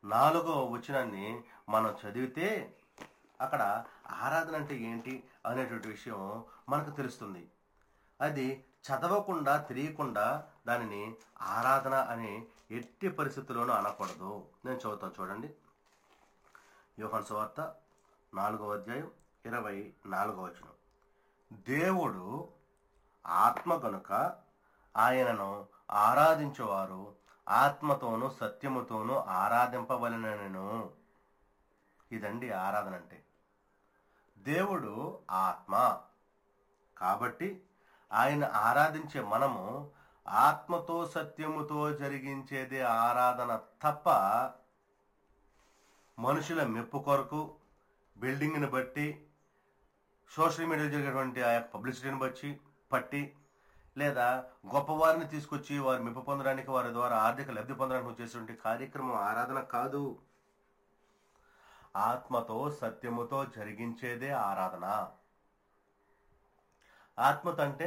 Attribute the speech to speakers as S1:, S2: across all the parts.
S1: నాలుగో వచనాన్ని మనం చదివితే అక్కడ ఆరాధన అంటే ఏంటి అనేటువంటి విషయం మనకు తెలుస్తుంది అది చదవకుండా తెలియకుండా దానిని ఆరాధన అనే ఎట్టి పరిస్థితుల్లోనూ అనకూడదు నేను చదువుతాను చూడండి యోహన్ సువార్త నాలుగవ అధ్యాయం ఇరవై నాలుగవ వచనం దేవుడు ఆత్మ గనుక ఆయనను ఆరాధించేవారు ఆత్మతోనూ సత్యముతోనూ ఆరాధింపవలనను ఇదండి ఆరాధన అంటే దేవుడు ఆత్మ కాబట్టి ఆయన ఆరాధించే మనము ఆత్మతో సత్యముతో జరిగించేది ఆరాధన తప్ప మనుషుల మెప్పు కొరకు బిల్డింగ్ని బట్టి సోషల్ మీడియాలో జరిగేటువంటి ఆ యొక్క పబ్లిసిటీని బట్టి పట్టి లేదా గొప్పవారిని తీసుకొచ్చి వారి మెప్పు పొందడానికి వారి ద్వారా ఆర్థిక లబ్ధి పొందడానికి వచ్చేటువంటి కార్యక్రమం ఆరాధన కాదు ఆత్మతో సత్యముతో జరిగించేదే ఆరాధన ఆత్మతో అంటే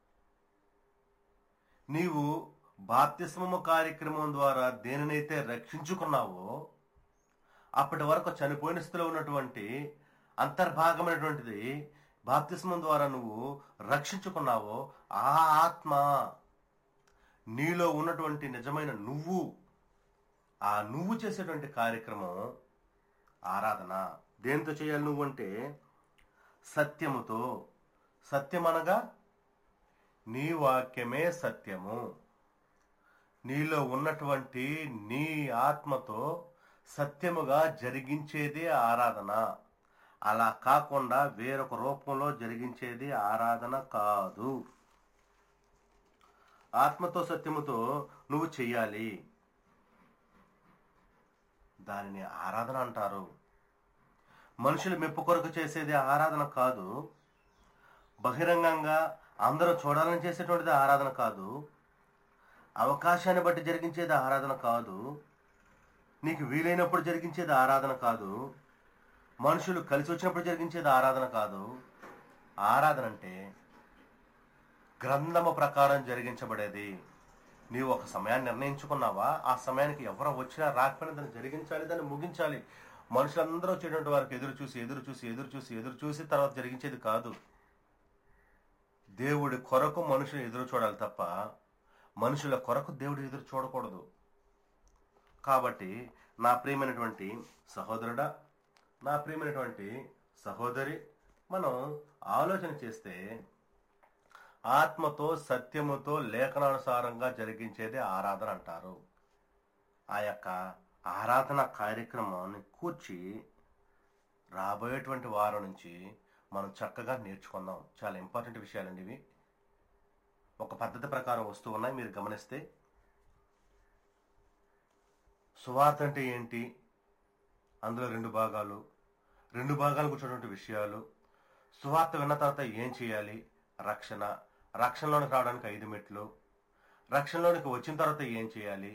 S1: నీవు బాప్తిస్మము కార్యక్రమం ద్వారా దేనినైతే రక్షించుకున్నావో అప్పటి వరకు చనిపోయిన స్థితిలో ఉన్నటువంటి అంతర్భాగమైనటువంటిది బాప్తిస్మం ద్వారా నువ్వు రక్షించుకున్నావో ఆ ఆత్మ నీలో ఉన్నటువంటి నిజమైన నువ్వు ఆ నువ్వు చేసేటువంటి కార్యక్రమం ఆరాధన దేంతో చేయాలి నువ్వు అంటే సత్యముతో సత్యం అనగా నీ వాక్యమే సత్యము నీలో ఉన్నటువంటి నీ ఆత్మతో సత్యముగా జరిగించేదే ఆరాధన అలా కాకుండా వేరొక రూపంలో జరిగించేది ఆరాధన కాదు ఆత్మతో సత్యముతో నువ్వు చెయ్యాలి దానిని ఆరాధన అంటారు మనుషులు మెప్పు కొరకు చేసేది ఆరాధన కాదు బహిరంగంగా అందరూ చూడాలని చేసేటువంటిది ఆరాధన కాదు అవకాశాన్ని బట్టి జరిగించేది ఆరాధన కాదు నీకు వీలైనప్పుడు జరిగించేది ఆరాధన కాదు మనుషులు కలిసి వచ్చినప్పుడు జరిగించేది ఆరాధన కాదు ఆరాధన అంటే గ్రంథము ప్రకారం జరిగించబడేది నీవు ఒక సమయాన్ని నిర్ణయించుకున్నావా ఆ సమయానికి ఎవరో వచ్చినా రాకపోయినా దాన్ని జరిగించాలి దాన్ని ముగించాలి మనుషులందరూ వచ్చేటువంటి వారికి ఎదురు చూసి ఎదురు చూసి ఎదురు చూసి ఎదురు చూసి తర్వాత జరిగించేది కాదు దేవుడి కొరకు మనుషులు ఎదురు చూడాలి తప్ప మనుషుల కొరకు దేవుడు ఎదురు చూడకూడదు కాబట్టి నా ప్రియమైనటువంటి సహోదరుడా నా ప్రియమైనటువంటి సహోదరి మనం ఆలోచన చేస్తే ఆత్మతో సత్యముతో లేఖనానుసారంగా జరిగించేది ఆరాధన అంటారు ఆ యొక్క ఆరాధన కార్యక్రమాన్ని కూర్చి రాబోయేటువంటి వారం నుంచి మనం చక్కగా నేర్చుకుందాం చాలా ఇంపార్టెంట్ విషయాలండి ఇవి ఒక పద్ధతి ప్రకారం వస్తూ ఉన్నాయి మీరు గమనిస్తే సువార్త అంటే ఏంటి అందులో రెండు భాగాలు రెండు భాగాలు కూర్చున్నటువంటి విషయాలు సువార్త విన్న తర్వాత ఏం చేయాలి రక్షణ రక్షణలోనికి రావడానికి ఐదు మెట్లు రక్షణలోనికి వచ్చిన తర్వాత ఏం చేయాలి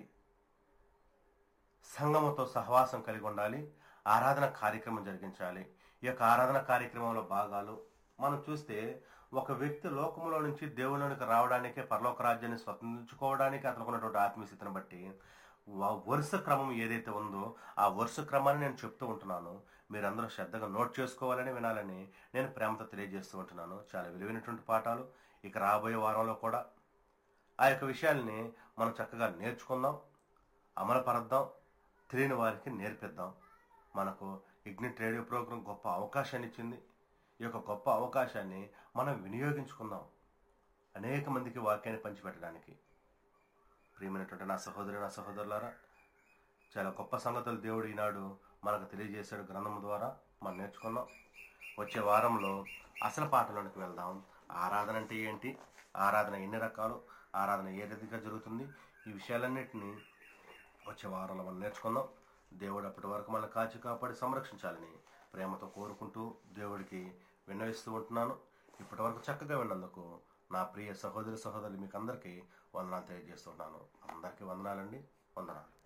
S1: సంఘముతో సహవాసం కలిగి ఉండాలి ఆరాధన కార్యక్రమం జరిగించాలి ఈ యొక్క ఆరాధన కార్యక్రమంలో భాగాలు మనం చూస్తే ఒక వ్యక్తి లోకంలో నుంచి దేవుళ్ళలోనికి రావడానికి పరలోక రాజ్యాన్ని స్వతంత్రించుకోవడానికి అతనికి ఉన్నటువంటి ఆత్మీయస్థితిని బట్టి వ- వరుస క్రమం ఏదైతే ఉందో ఆ వరుస క్రమాన్ని నేను చెప్తూ ఉంటున్నాను మీరందరూ శ్రద్ధగా నోట్ చేసుకోవాలని వినాలని నేను ప్రేమతో తెలియజేస్తూ ఉంటున్నాను చాలా విలువైనటువంటి పాఠాలు ఇక రాబోయే వారంలో కూడా ఆ యొక్క విషయాల్ని మనం చక్కగా నేర్చుకుందాం అమలుపరద్దాం తెలియని వారికి నేర్పిద్దాం మనకు ఇగ్నిట్ రేడియో ప్రోగ్రాం గొప్ప అవకాశాన్ని ఇచ్చింది ఈ యొక్క గొప్ప అవకాశాన్ని మనం వినియోగించుకుందాం అనేక మందికి వాక్యాన్ని పంచిపెట్టడానికి ప్రియమైనటువంటి నా సహోదరి నా సహోదరులారా చాలా గొప్ప సంగతులు దేవుడు ఈనాడు మనకు తెలియజేశాడు గ్రంథం ద్వారా మనం నేర్చుకుందాం వచ్చే వారంలో అసలు పాటలోనికి వెళ్దాం ఆరాధన అంటే ఏంటి ఆరాధన ఎన్ని రకాలు ఆరాధన ఏ రీతిగా జరుగుతుంది ఈ విషయాలన్నింటినీ వచ్చే వారంలో మనం నేర్చుకుందాం దేవుడు అప్పటి వరకు మనం కాచి కాపాడి సంరక్షించాలని ప్రేమతో కోరుకుంటూ దేవుడికి విన్నవిస్తూ ఉంటున్నాను ఇప్పటి వరకు చక్కగా విన్నందుకు నా ప్రియ సహోదరి సహోదరులు మీకు అందరికీ వందనాలు తెలియజేస్తున్నాను అందరికీ వందనాలండి వందనాలు